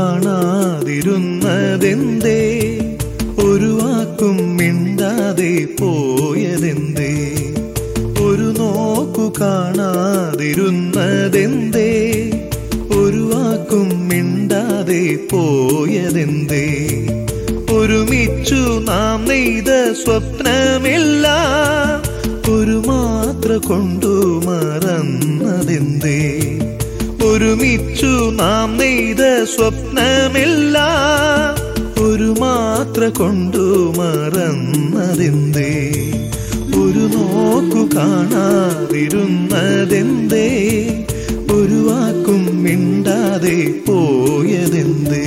കാണാതിരുന്നതെന്തേ ഒരു വാക്കും മിണ്ടാതെ പോയതെന്തേ ഒരു നോക്കു കാണാതിരുന്നതെന്തേ ഒരു വാക്കും മിണ്ടാതെ പോയതെന്തേ ഒരുമിച്ചു നാം നെയ്ത സ്വപ്നമില്ല ഒരു മാത്ര കൊണ്ടു മറന്നതെന്തേ ഒരുമിച്ചു നാം നെയ്ത സ്വപ്നമില്ല ഒരു മാത്ര കൊണ്ടു മറന്നതെന്തേ ഒരു നോക്കു കാണാതിരുന്നതെന്തേ ഒരു വാക്കും മിണ്ടാതെ പോയതെന്തേ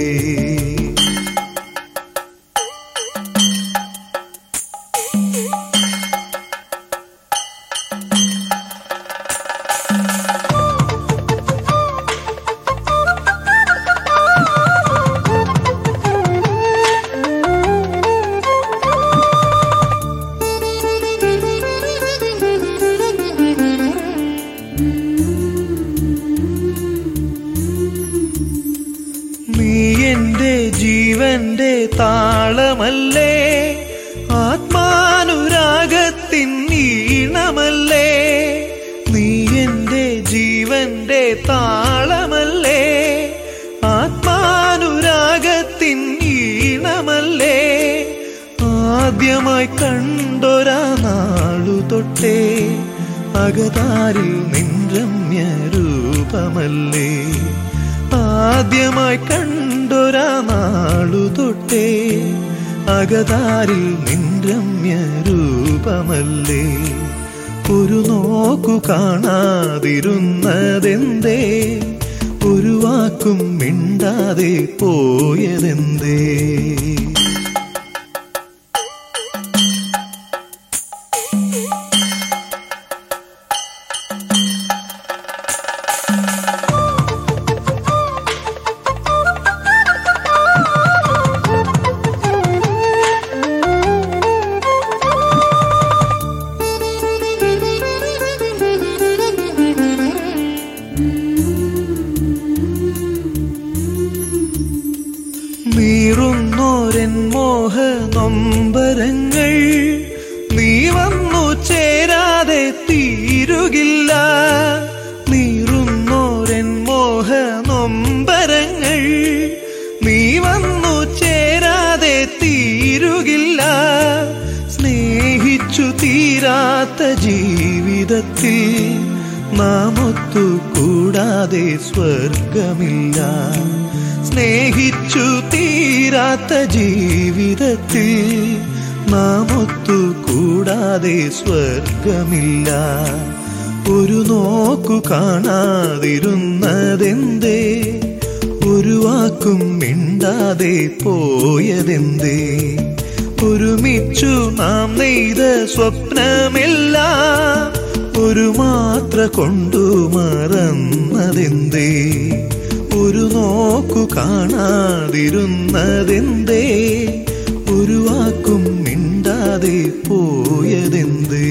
നീ എന്റെ ജീവന്റെ താളമല്ലേ ആത്മാനുരാഗത്തിൻ ഈണമല്ലേ നീ എന്റെ ജീവന്റെ താളമല്ലേ ആത്മാനുരാഗത്തിൻ ഈണമല്ലേ ആദ്യമായി കണ്ടൊരാ നാളു തൊട്ടേ അകതാരിൽ നിൻ രമ്യ രൂപമല്ലേ ആദ്യമായി കണ്ടൊരാ നാളു തൊട്ടേ അകതാരിൽ നിൻ രമ്യ രൂപമല്ലേ ഒരു നോക്കു കാണാതിരുന്നതെന്തേ ഒരു വാക്കും മിണ്ടാതെ പോയതെന്തേ നീറുന്നോരൻ മോഹ നൊമ്പരങ്ങൾ നീ വന്നു ചേരാതെ തീരുകില്ല നീറുന്നോരൻ മോഹ നൊമ്പരങ്ങൾ നീ വന്നു ചേരാതെ തീരുകില്ല സ്നേഹിച്ചു തീരാത്ത ജീവിതത്തിൽ നാമൊത്തു കൂടാതെ സ്വർഗമില്ല സ്നേഹിച്ചു തീരാത്ത ജീവിതത്തിൽ നാമൊത്തു കൂടാതെ സ്വർഗമില്ല ഒരു നോക്കു കാണാതിരുന്നതെന്തേ ഒരു വാക്കും മിണ്ടാതെ പോയതെന്തേ ഒരുമിച്ചു നാം നെയ്ത സ്വപ്നമില്ല ഒരു മാത്ര കൊണ്ടു മറന്നതെന്തേ ഒരു നോക്കു കാണാതിരുന്നതെന്തേ ഒരു വാക്കും മിണ്ടാതെ പോയതെന്തേ